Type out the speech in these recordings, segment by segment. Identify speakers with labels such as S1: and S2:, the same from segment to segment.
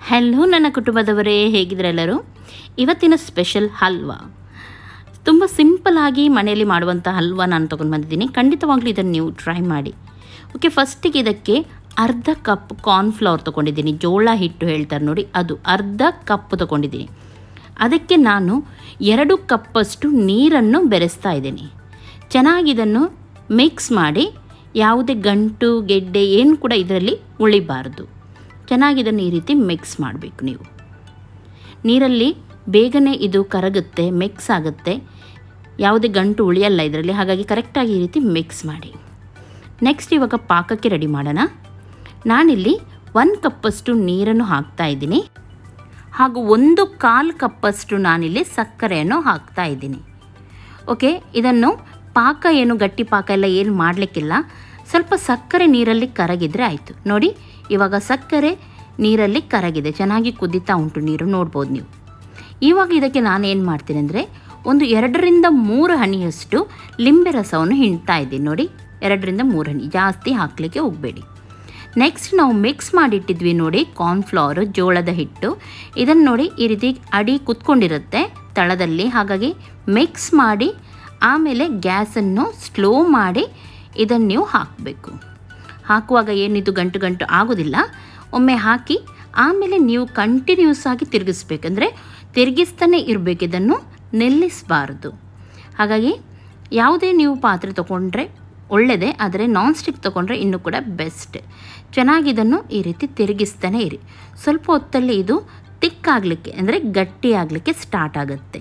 S1: hello ನನ್ನ ಕುಟುಂಬದವರೇ ಹೇಗಿದ್ರೆಲ್ಲರೂ ಇವತ್ತಿನ special halwa ತುಂಬ ಸಿಂಪಲ್ಲಾಗಿ ಮನೆಯಲ್ಲಿ ಮಾಡುವಂಥ ಹಲ್ವಾ ನಾನು ತೊಗೊಂಡು ಬಂದಿದ್ದೀನಿ ಖಂಡಿತವಾಗ್ಲೂ ಇದನ್ನು ನೀವು ಟ್ರೈ ಮಾಡಿ ಓಕೆ ಫಸ್ಟಿಗೆ ಇದಕ್ಕೆ ಅರ್ಧ ಕಪ್ ಕಾರ್ನ್ಫ್ಲವರ್ ತೊಗೊಂಡಿದ್ದೀನಿ ಜೋಳ ಹಿಟ್ಟು ಹೇಳ್ತಾರೆ ನೋಡಿ ಅದು ಅರ್ಧ ಕಪ್ ತೊಗೊಂಡಿದ್ದೀನಿ ಅದಕ್ಕೆ ನಾನು ಎರಡು ಕಪ್ಪಷ್ಟು ನೀರನ್ನು ಬೆರೆಸ್ತಾ ಇದ್ದೀನಿ ಚೆನ್ನಾಗಿ ಇದನ್ನು ಮಿಕ್ಸ್ ಮಾಡಿ ಯಾವುದೇ ಗಂಟು ಗೆಡ್ಡೆ ಏನು ಕೂಡ ಇದರಲ್ಲಿ ಉಳಿಬಾರ್ದು ಚೆನ್ನಾಗಿ ಇದನ್ನು ಈ ರೀತಿ ಮಿಕ್ಸ್ ಮಾಡಬೇಕು ನೀವು ನೀರಲ್ಲಿ ಬೇಗನೆ ಇದು ಕರಗುತ್ತೆ ಮಿಕ್ಸ್ ಆಗುತ್ತೆ ಯಾವುದೇ ಗಂಟು ಉಳಿಯಲ್ಲ ಇದರಲ್ಲಿ ಹಾಗಾಗಿ ಕರೆಕ್ಟಾಗಿ ಈ ರೀತಿ ಮಿಕ್ಸ್ ಮಾಡಿ ನೆಕ್ಸ್ಟ್ ಇವಾಗ ಪಾಕಕ್ಕೆ ರೆಡಿ ಮಾಡೋಣ ನಾನಿಲ್ಲಿ ಒಂದು ಕಪ್ಪಷ್ಟು ನೀರನ್ನು ಹಾಕ್ತಾ ಇದ್ದೀನಿ ಹಾಗೂ ಒಂದು ಕಾಲು ಕಪ್ಪಷ್ಟು ನಾನಿಲ್ಲಿ ಸಕ್ಕರೆಯನ್ನು ಹಾಕ್ತಾ ಇದ್ದೀನಿ ಓಕೆ ಇದನ್ನು ಪಾಕ ಏನು ಗಟ್ಟಿ ಪಾಕ ಎಲ್ಲ ಏನು ಮಾಡಲಿಕ್ಕಿಲ್ಲ ಸ್ವಲ್ಪ ಸಕ್ಕರೆ ನೀರಲ್ಲಿ ಕರಗಿದ್ರೆ ಆಯಿತು ನೋಡಿ ಇವಾಗ ಸಕ್ಕರೆ ನೀರಲ್ಲಿ ಕರಗಿದೆ ಚೆನ್ನಾಗಿ ಕುದೀತಾ ಉಂಟು ನೀರು ನೋಡ್ಬೋದು ನೀವು ಇವಾಗ ಇದಕ್ಕೆ ನಾನು ಏನು ಮಾಡ್ತೀನಿ ಅಂದರೆ ಒಂದು ಎರಡರಿಂದ ಮೂರು ಹನಿಯಷ್ಟು ಲಿಂಬೆ ರಸವನ್ನು ಹಿಂಡ್ತಾ ಇದ್ದೀನಿ ನೋಡಿ ಎರಡರಿಂದ ಮೂರು ಹನಿ ಜಾಸ್ತಿ ಹಾಕಲಿಕ್ಕೆ ಹೋಗಬೇಡಿ ನೆಕ್ಸ್ಟ್ ನಾವು ಮಿಕ್ಸ್ ಮಾಡಿಟ್ಟಿದ್ವಿ ನೋಡಿ ಕಾರ್ನ್ಫ್ಲವರ್ ಜೋಳದ ಹಿಟ್ಟು ಇದನ್ನು ನೋಡಿ ಈ ರೀತಿ ಅಡಿ ಕುತ್ಕೊಂಡಿರುತ್ತೆ ತಳದಲ್ಲಿ ಹಾಗಾಗಿ ಮಿಕ್ಸ್ ಮಾಡಿ ಆಮೇಲೆ ಗ್ಯಾಸನ್ನು ಸ್ಲೋ ಮಾಡಿ ಇದನ್ನು ನೀವು ಹಾಕಬೇಕು ಹಾಕುವಾಗ ಏನಿದು ಗಂಟು ಗಂಟು ಆಗೋದಿಲ್ಲ ಒಮ್ಮೆ ಹಾಕಿ ಆಮೇಲೆ ನೀವು ಕಂಟಿನ್ಯೂಸ್ ಆಗಿ ತಿರುಗಿಸ್ಬೇಕಂದ್ರೆ ತಿರುಗಿಸ್ತಾನೆ ಇರಬೇಕು ಇದನ್ನು ನಿಲ್ಲಿಸಬಾರ್ದು ಹಾಗಾಗಿ ಯಾವುದೇ ನೀವು ಪಾತ್ರೆ ತೊಗೊಂಡ್ರೆ ಒಳ್ಳೆಯದೇ ಆದರೆ ನಾನ್ ಸ್ಟಿಕ್ ತೊಗೊಂಡ್ರೆ ಇನ್ನೂ ಕೂಡ ಬೆಸ್ಟ್ ಚೆನ್ನಾಗಿ ಇದನ್ನು ಈ ರೀತಿ ತಿರುಗಿಸ್ತಾನೆ ಇರಿ ಸ್ವಲ್ಪ ಹೊತ್ತಲ್ಲಿ ಇದು ತಿಕ್ಕಾಗಲಿಕ್ಕೆ ಅಂದರೆ ಗಟ್ಟಿ ಆಗಲಿಕ್ಕೆ ಸ್ಟಾರ್ಟ್ ಆಗುತ್ತೆ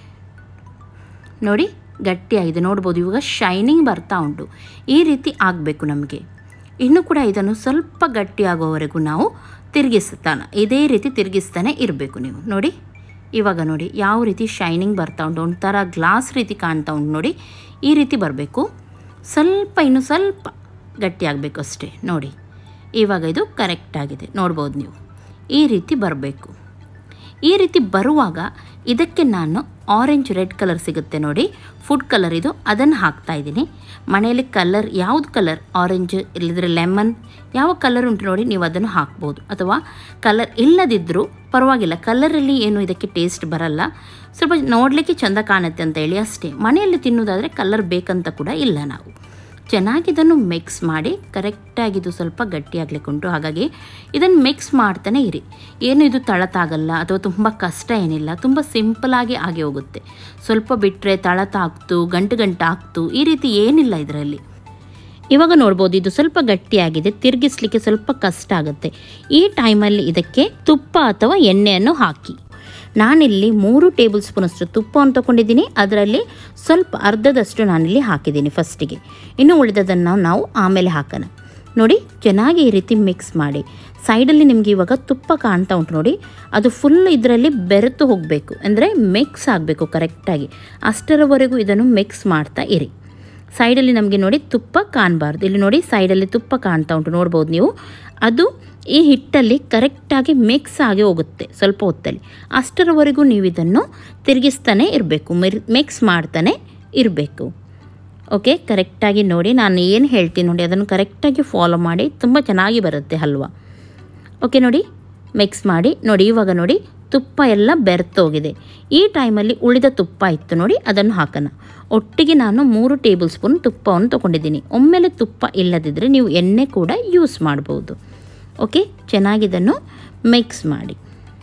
S1: ನೋಡಿ ಗಟ್ಟಿಯಾಗಿದೆ ನೋಡ್ಬೋದು ಇವಾಗ ಶೈನಿಂಗ್ ಬರ್ತಾ ಉಂಟು ಈ ರೀತಿ ಆಗಬೇಕು ನಮಗೆ ಇನ್ನು ಕೂಡ ಇದನ್ನು ಸ್ವಲ್ಪ ಗಟ್ಟಿಯಾಗೋವರೆಗೂ ನಾವು ತಿರುಗಿಸ್ತಾನೆ ಇದೇ ರೀತಿ ತಿರುಗಿಸ್ತಾನೆ ಇರಬೇಕು ನೀವು ನೋಡಿ ಇವಾಗ ನೋಡಿ ಯಾವ ರೀತಿ ಶೈನಿಂಗ್ ಬರ್ತಾ ಉಂಟು ಒಂಥರ ಗ್ಲಾಸ್ ರೀತಿ ಕಾಣ್ತಾ ಉಂಟು ನೋಡಿ ಈ ರೀತಿ ಬರಬೇಕು ಸ್ವಲ್ಪ ಇನ್ನು ಸ್ವಲ್ಪ ಗಟ್ಟಿಯಾಗಬೇಕು ಅಷ್ಟೇ ನೋಡಿ ಇವಾಗ ಇದು ಕರೆಕ್ಟಾಗಿದೆ ನೋಡ್ಬೋದು ನೀವು ಈ ರೀತಿ ಬರಬೇಕು ಈ ರೀತಿ ಬರುವಾಗ ಇದಕ್ಕೆ ನಾನು ಆರೆಂಜ್ ರೆಡ್ ಕಲರ್ ಸಿಗುತ್ತೆ ನೋಡಿ ಫುಡ್ ಕಲರ್ ಇದು ಅದನ್ನು ಹಾಕ್ತಾ ಇದ್ದೀನಿ ಮನೆಯಲ್ಲಿ ಕಲರ್ ಯಾವ್ದು ಕಲರ್ ಆರೆಂಜ್ ಇಲ್ಲದ್ರೆ ಲೆಮನ್ ಯಾವ ಕಲರ್ ಉಂಟು ನೋಡಿ ನೀವು ಅದನ್ನು ಹಾಕ್ಬೋದು ಅಥವಾ ಕಲರ್ ಇಲ್ಲದಿದ್ದರೂ ಪರವಾಗಿಲ್ಲ ಕಲರಲ್ಲಿ ಏನು ಇದಕ್ಕೆ ಟೇಸ್ಟ್ ಬರಲ್ಲ ಸ್ವಲ್ಪ ನೋಡಲಿಕ್ಕೆ ಚೆಂದ ಕಾಣುತ್ತೆ ಅಂತ ಹೇಳಿ ಅಷ್ಟೇ ಮನೆಯಲ್ಲಿ ತಿನ್ನೋದಾದರೆ ಕಲರ್ ಬೇಕಂತ ಕೂಡ ಇಲ್ಲ ನಾವು ಚೆನ್ನಾಗಿ ಇದನ್ನು ಮಿಕ್ಸ್ ಮಾಡಿ ಕರೆಕ್ಟಾಗಿದು ಸ್ವಲ್ಪ ಗಟ್ಟಿಯಾಗ್ಲಿಕ್ಕೆ ಉಂಟು ಹಾಗಾಗಿ ಇದನ್ನು ಮಿಕ್ಸ್ ಮಾಡ್ತಾನೆ ಇರಿ ಏನು ಇದು ತಳತಾಗಲ್ಲ ಅಥವಾ ತುಂಬ ಕಷ್ಟ ಏನಿಲ್ಲ ತುಂಬ ಸಿಂಪಲಾಗಿ ಆಗಿ ಹೋಗುತ್ತೆ ಸ್ವಲ್ಪ ಬಿಟ್ಟರೆ ತಳತಾಗ್ತು ಗಂಟು ಗಂಟು ಆಗ್ತು ಈ ರೀತಿ ಏನಿಲ್ಲ ಇದರಲ್ಲಿ ಇವಾಗ ನೋಡ್ಬೋದು ಇದು ಸ್ವಲ್ಪ ಗಟ್ಟಿಯಾಗಿದೆ ತಿರುಗಿಸ್ಲಿಕ್ಕೆ ಸ್ವಲ್ಪ ಕಷ್ಟ ಆಗುತ್ತೆ ಈ ಟೈಮಲ್ಲಿ ಇದಕ್ಕೆ ತುಪ್ಪ ಅಥವಾ ಎಣ್ಣೆಯನ್ನು ಹಾಕಿ ನಾನಿಲ್ಲಿ ಮೂರು ಟೇಬಲ್ ಸ್ಪೂನಷ್ಟು ತುಪ್ಪವನ್ನು ತೊಗೊಂಡಿದ್ದೀನಿ ಅದರಲ್ಲಿ ಸ್ವಲ್ಪ ಅರ್ಧದಷ್ಟು ನಾನಿಲ್ಲಿ ಹಾಕಿದ್ದೀನಿ ಫಸ್ಟಿಗೆ ಇನ್ನು ಉಳಿದದನ್ನು ನಾವು ಆಮೇಲೆ ಹಾಕೋಣ ನೋಡಿ ಚೆನ್ನಾಗಿ ಈ ರೀತಿ ಮಿಕ್ಸ್ ಮಾಡಿ ಸೈಡಲ್ಲಿ ನಿಮಗೆ ಇವಾಗ ತುಪ್ಪ ಕಾಣ್ತಾ ಉಂಟು ನೋಡಿ ಅದು ಫುಲ್ ಇದರಲ್ಲಿ ಬೆರೆತು ಹೋಗಬೇಕು ಅಂದರೆ ಮಿಕ್ಸ್ ಆಗಬೇಕು ಕರೆಕ್ಟಾಗಿ ಅಷ್ಟರವರೆಗೂ ಇದನ್ನು ಮಿಕ್ಸ್ ಮಾಡ್ತಾ ಇರಿ ಸೈಡಲ್ಲಿ ನಮಗೆ ನೋಡಿ ತುಪ್ಪ ಕಾಣಬಾರ್ದು ಇಲ್ಲಿ ನೋಡಿ ಸೈಡಲ್ಲಿ ತುಪ್ಪ ಕಾಣ್ತಾ ಉಂಟು ನೋಡ್ಬೋದು ನೀವು ಅದು ಈ ಹಿಟ್ಟಲ್ಲಿ ಕರೆಕ್ಟಾಗಿ ಮಿಕ್ಸ್ ಆಗಿ ಹೋಗುತ್ತೆ ಸ್ವಲ್ಪ ಹೊತ್ತಲ್ಲಿ ಅಷ್ಟರವರೆಗೂ ನೀವು ಇದನ್ನು ತಿರುಗಿಸ್ತಾನೆ ಇರಬೇಕು ಮಿಕ್ಸ್ ಮಾಡ್ತಾನೆ ಇರಬೇಕು ಓಕೆ ಕರೆಕ್ಟಾಗಿ ನೋಡಿ ನಾನು ಏನು ಹೇಳ್ತೀನಿ ನೋಡಿ ಅದನ್ನು ಕರೆಕ್ಟಾಗಿ ಫಾಲೋ ಮಾಡಿ ತುಂಬ ಚೆನ್ನಾಗಿ ಬರುತ್ತೆ ಹಲ್ವಾ ಓಕೆ ನೋಡಿ ಮಿಕ್ಸ್ ಮಾಡಿ ನೋಡಿ ಇವಾಗ ನೋಡಿ ತುಪ್ಪ ಎಲ್ಲ ಬೆರೆತೋಗಿದೆ ಈ ಟೈಮಲ್ಲಿ ಉಳಿದ ತುಪ್ಪ ಇತ್ತು ನೋಡಿ ಅದನ್ನು ಹಾಕೋಣ ಒಟ್ಟಿಗೆ ನಾನು ಮೂರು ಟೇಬಲ್ ಸ್ಪೂನ್ ತುಪ್ಪವನ್ನು ತೊಗೊಂಡಿದ್ದೀನಿ ಒಮ್ಮೆಲೆ ತುಪ್ಪ ಇಲ್ಲದಿದ್ದರೆ ನೀವು ಎಣ್ಣೆ ಕೂಡ ಯೂಸ್ ಮಾಡ್ಬೋದು ಓಕೆ ಚೆನ್ನಾಗಿದನ್ನು ಮಿಕ್ಸ್ ಮಾಡಿ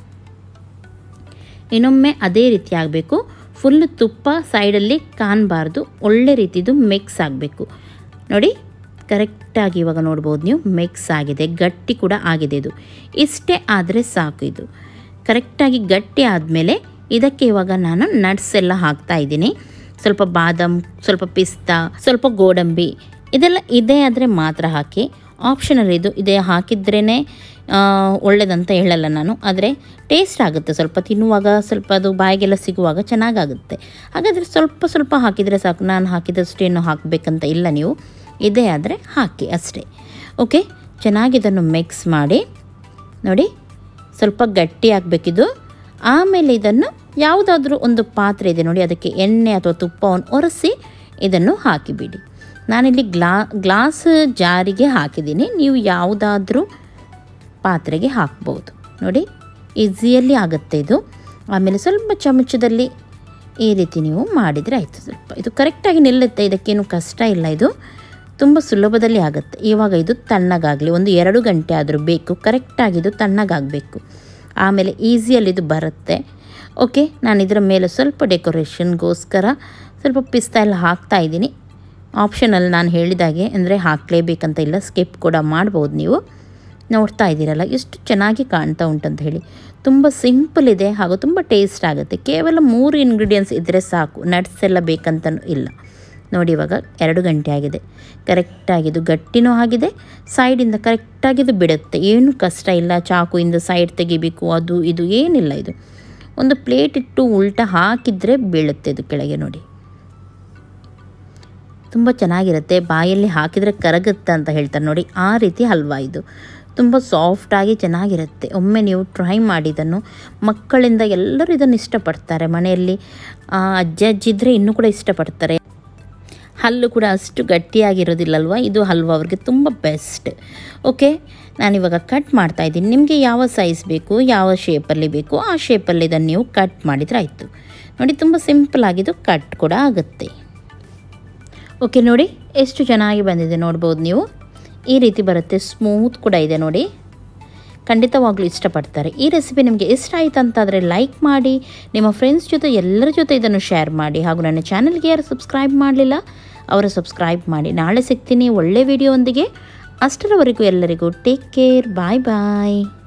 S1: ಇನ್ನೊಮ್ಮೆ ಅದೇ ರೀತಿ ಆಗಬೇಕು ಫುಲ್ ತುಪ್ಪ ಸೈಡಲ್ಲಿ ಕಾಣಬಾರ್ದು ಒಳ್ಳೆ ರೀತಿದು ಮಿಕ್ಸ್ ಆಗಬೇಕು ನೋಡಿ ಕರೆಕ್ಟಾಗಿ ಇವಾಗ ನೋಡ್ಬೋದು ನೀವು ಮಿಕ್ಸ್ ಆಗಿದೆ ಗಟ್ಟಿ ಕೂಡ ಆಗಿದೆ ಇದು ಇಷ್ಟೇ ಆದರೆ ಸಾಕು ಇದು ಕರೆಕ್ಟಾಗಿ ಗಟ್ಟಿ ಆದಮೇಲೆ ಇದಕ್ಕೆ ಇವಾಗ ನಾನು ನಟ್ಸ್ ಎಲ್ಲ ಹಾಕ್ತಾ ಇದ್ದೀನಿ ಸ್ವಲ್ಪ ಬಾದಾಮ್ ಸ್ವಲ್ಪ ಪಿಸ್ತಾ ಸ್ವಲ್ಪ ಗೋಡಂಬಿ ಇದೆಲ್ಲ ಇದೆ ಆದರೆ ಮಾತ್ರ ಹಾಕಿ ಆಪ್ಷನಲ್ ಇದು ಇದೇ ಹಾಕಿದ್ರೇ ಒಳ್ಳೇದಂತ ಹೇಳಲ್ಲ ನಾನು ಆದರೆ ಟೇಸ್ಟ್ ಆಗುತ್ತೆ ಸ್ವಲ್ಪ ತಿನ್ನುವಾಗ ಸ್ವಲ್ಪ ಅದು ಬಾಯಿಗೆಲ್ಲ ಸಿಗುವಾಗ ಚೆನ್ನಾಗಾಗುತ್ತೆ ಹಾಗಾದರೆ ಸ್ವಲ್ಪ ಸ್ವಲ್ಪ ಹಾಕಿದರೆ ಸಾಕು ನಾನು ಹಾಕಿದಷ್ಟು ಏನು ಹಾಕಬೇಕಂತ ಇಲ್ಲ ನೀವು ಇದೇ ಆದರೆ ಹಾಕಿ ಅಷ್ಟೇ ಓಕೆ ಚೆನ್ನಾಗಿ ಇದನ್ನು ಮಿಕ್ಸ್ ಮಾಡಿ ನೋಡಿ ಸ್ವಲ್ಪ ಗಟ್ಟಿ ಆಗಬೇಕಿದು ಆಮೇಲೆ ಇದನ್ನು ಯಾವುದಾದ್ರೂ ಒಂದು ಪಾತ್ರೆ ಇದೆ ನೋಡಿ ಅದಕ್ಕೆ ಎಣ್ಣೆ ಅಥವಾ ತುಪ್ಪವನ್ನು ಒರೆಸಿ ಇದನ್ನು ಹಾಕಿಬಿಡಿ ನಾನಿಲ್ಲಿ ಗ್ಲಾ ಗ್ಲಾಸ್ ಜಾರಿಗೆ ಹಾಕಿದ್ದೀನಿ ನೀವು ಯಾವುದಾದ್ರೂ ಪಾತ್ರೆಗೆ ಹಾಕ್ಬೋದು ನೋಡಿ ಈಸಿಯಲ್ಲಿ ಆಗುತ್ತೆ ಇದು ಆಮೇಲೆ ಸ್ವಲ್ಪ ಚಮಚದಲ್ಲಿ ಈ ರೀತಿ ನೀವು ಮಾಡಿದರೆ ಆಯಿತು ಸ್ವಲ್ಪ ಇದು ಕರೆಕ್ಟಾಗಿ ನಿಲ್ಲುತ್ತೆ ಇದಕ್ಕೇನು ಕಷ್ಟ ಇಲ್ಲ ಇದು ತುಂಬ ಸುಲಭದಲ್ಲಿ ಆಗುತ್ತೆ ಇವಾಗ ಇದು ತಣ್ಣಗಾಗಲಿ ಒಂದು ಎರಡು ಗಂಟೆ ಆದರೂ ಬೇಕು ಕರೆಕ್ಟಾಗಿ ಇದು ತಣ್ಣಗಾಗಬೇಕು ಆಮೇಲೆ ಈಸಿಯಲ್ಲಿ ಇದು ಬರುತ್ತೆ ಓಕೆ ನಾನು ಇದರ ಮೇಲೆ ಸ್ವಲ್ಪ ಡೆಕೋರೇಷನ್ಗೋಸ್ಕರ ಸ್ವಲ್ಪ ಪಿಸ್ತಾ ಎಲ್ಲ ಹಾಕ್ತಾ ಇದ್ದೀನಿ ಆಪ್ಷನಲ್ ನಾನು ಹೇಳಿದಾಗೆ ಅಂದರೆ ಹಾಕಲೇಬೇಕಂತ ಇಲ್ಲ ಸ್ಕಿಪ್ ಕೂಡ ಮಾಡ್ಬೋದು ನೀವು ನೋಡ್ತಾ ಇದ್ದೀರಲ್ಲ ಎಷ್ಟು ಚೆನ್ನಾಗಿ ಕಾಣ್ತಾ ಉಂಟಂತ ಹೇಳಿ ತುಂಬ ಸಿಂಪಲ್ ಇದೆ ಹಾಗೂ ತುಂಬ ಟೇಸ್ಟ್ ಆಗುತ್ತೆ ಕೇವಲ ಮೂರು ಇಂಗ್ರೀಡಿಯೆಂಟ್ಸ್ ಇದ್ದರೆ ಸಾಕು ನಟ್ಸ್ ಎಲ್ಲ ಬೇಕಂತನೂ ಇಲ್ಲ ನೋಡಿ ಇವಾಗ ಎರಡು ಗಂಟೆ ಆಗಿದೆ ಕರೆಕ್ಟಾಗಿದ್ದು ಗಟ್ಟಿನೂ ಆಗಿದೆ ಸೈಡಿಂದ ಕರೆಕ್ಟಾಗಿದ್ದು ಬಿಡುತ್ತೆ ಏನು ಕಷ್ಟ ಇಲ್ಲ ಚಾಕುಯಿಂದ ಸೈಡ್ ತೆಗಿಬೇಕು ಅದು ಇದು ಏನಿಲ್ಲ ಇದು ಒಂದು ಪ್ಲೇಟ್ ಇಟ್ಟು ಉಲ್ಟ ಹಾಕಿದರೆ ಬೀಳುತ್ತೆ ಇದು ಕೆಳಗೆ ನೋಡಿ ತುಂಬ ಚೆನ್ನಾಗಿರುತ್ತೆ ಬಾಯಲ್ಲಿ ಹಾಕಿದರೆ ಕರಗುತ್ತೆ ಅಂತ ಹೇಳ್ತಾರೆ ನೋಡಿ ಆ ರೀತಿ ಹಲ್ವಾ ಇದು ತುಂಬ ಸಾಫ್ಟಾಗಿ ಚೆನ್ನಾಗಿರುತ್ತೆ ಒಮ್ಮೆ ನೀವು ಟ್ರೈ ಮಾಡಿ ಇದನ್ನು ಮಕ್ಕಳಿಂದ ಎಲ್ಲರೂ ಇದನ್ನು ಇಷ್ಟಪಡ್ತಾರೆ ಮನೆಯಲ್ಲಿ ಆ, ಅಜ್ಜ ಅಜ್ಜಿದ್ರೆ ಇನ್ನೂ ಕೂಡ ಇಷ್ಟಪಡ್ತಾರೆ ಹಲ್ಲು ಕೂಡ ಅಷ್ಟು ಗಟ್ಟಿಯಾಗಿರೋದಿಲ್ಲಲ್ವ ಇದು ಹಲ್ವಾ ಅವ್ರಿಗೆ ತುಂಬ ಬೆಸ್ಟ್ ಓಕೆ ನಾನಿವಾಗ ಕಟ್ ಮಾಡ್ತಾ ಇದ್ದೀನಿ ನಿಮಗೆ ಯಾವ ಸೈಜ್ ಬೇಕು ಯಾವ ಶೇಪಲ್ಲಿ ಬೇಕು ಆ ಶೇಪಲ್ಲಿ ಇದನ್ನು ನೀವು ಕಟ್ ಮಾಡಿದರೆ ಆಯಿತು ನೋಡಿ ತುಂಬ ಸಿಂಪಲ್ ಆಗಿದ್ದು ಕಟ್ ಕೂಡ ಆಗುತ್ತೆ ಓಕೆ ನೋಡಿ ಎಷ್ಟು ಚೆನ್ನಾಗಿ ಬಂದಿದೆ ನೋಡ್ಬೋದು ನೀವು ಈ ರೀತಿ ಬರುತ್ತೆ ಸ್ಮೂತ್ ಕೂಡ ಇದೆ ನೋಡಿ ಖಂಡಿತವಾಗ್ಲೂ ಇಷ್ಟಪಡ್ತಾರೆ ಈ ರೆಸಿಪಿ ನಿಮಗೆ ಇಷ್ಟ ಆಯಿತು ಅಂತಾದರೆ ಲೈಕ್ ಮಾಡಿ ನಿಮ್ಮ ಫ್ರೆಂಡ್ಸ್ ಜೊತೆ ಎಲ್ಲರ ಜೊತೆ ಇದನ್ನು ಶೇರ್ ಮಾಡಿ ಹಾಗೂ ನನ್ನ ಚಾನಲ್ಗೆ ಯಾರು ಸಬ್ಸ್ಕ್ರೈಬ್ ಮಾಡಲಿಲ್ಲ ಅವರು ಸಬ್ಸ್ಕ್ರೈಬ್ ಮಾಡಿ ನಾಳೆ ಸಿಗ್ತೀನಿ ಒಳ್ಳೆ ವಿಡಿಯೋ ಒಂದಿಗೆ ಅಷ್ಟರವರೆಗೂ ಎಲ್ಲರಿಗೂ ಟೇಕ್ ಕೇರ್ ಬಾಯ್ ಬಾಯ್